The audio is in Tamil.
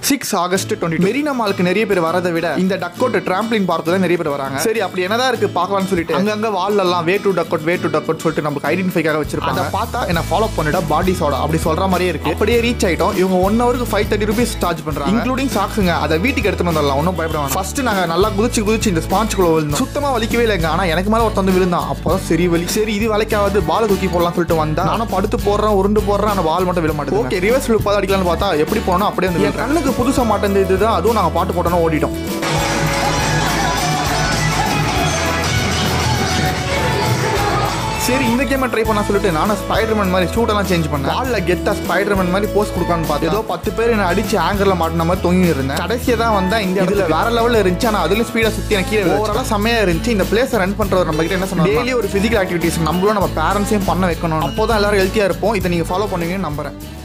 சிக்ஸ் ஆகஸ்ட் டுவெண்ட்டி மெரினா மாலுக்கு நிறைய பேர் வரதை விட இந்த டக்கோட் டிராம்பிளின் பார்த்து தான் நிறைய பேர் வராங்க சரி அப்படி என்னதான் இருக்கு பார்க்கலாம்னு சொல்லிட்டு அங்கங்க வால்ல எல்லாம் வே டு டக்கோட் வே டு டக்கோட் சொல்லிட்டு நமக்கு ஐடென்டிஃபைக்காக வச்சிருப்பாங்க அதை பார்த்தா என்ன ஃபாலோ பண்ணிட்டா பாடி சோடா அப்படி சொல்ற மாதிரியே இருக்கு அப்படியே ரீச் ஆயிட்டோம் இவங்க ஒன் ஹவருக்கு ஃபைவ் தேர்ட்டி ருபீஸ் சார்ஜ் பண்றாங்க இன்க்ளூடிங் சாக்ஸுங்க அதை வீட்டுக்கு எடுத்துட்டு வந்துடலாம் ஒன்றும் பயப்பட வேணாம் ஃபர்ஸ்ட் நாங்க நல்லா குதிச்சு குதிச்சு இந்த ஸ்பாஞ்சுக்குள்ள விழுந்தோம் சுத்தமா வலிக்கவே இல்லைங்க ஆனா எனக்கு மேல ஒருத்தன் வந்து விழுந்தான் அப்போதான் சரி வலி சரி இது வலிக்காவது பால் தூக்கி போடலாம் சொல்லிட்டு வந்தா நானும் படுத்து போடுறேன் உருண்டு போடுறேன் ஆனா பால் மட்டும் விழ மாட்டேன் ஓகே ரிவர்ஸ் ஃபிளிப் அடிக்கலாம்னு பார்த்தா எப்படி போனோம் அப்படியே வந்து என் கண்ணுக்கு புதுசா மாட்டேன் இதுதான் அதுவும் நாங்க பாட்டு போட்டோம்னா ஓடிட்டோம் சரி இந்த கேமை ட்ரை பண்ண சொல்லிட்டு நானும் ஸ்பைடர்மேன் மாதிரி ஷூட் எல்லாம் சேஞ்ச் பண்ணேன் வால்ல கெத்தா ஸ்பைடர்மேன் மாதிரி போஸ்ட் கொடுக்கான்னு பார்த்து ஏதோ பத்து பேர் என்ன அடிச்சு ஆங்கர்ல மாட்டின மாதிரி தொங்கி இருந்தேன் கடைசியா தான் வந்தா இந்த இதுல வேற லெவல்ல இருந்துச்சு ஆனா அதுல ஸ்பீடா சுத்தி எனக்கு கீழே ஓவராலா செம்மையா இருந்துச்சு இந்த பிளேஸ் ரன் பண்றவர் நம்ம கிட்ட என்ன சொன்னா டெய்லி ஒரு பிசிக்கல் ஆக்டிவிட்டிஸ் நம்மளும் நம்ம பேரண்ட்ஸையும் பண்ண வைக்கணும் அப்போதான் எல்லாரும் ஹெல்த்தியா இருப்போம் இதை நீங்க ஃபாலோ பண்ணுவீங்கன்னு நம்புறேன்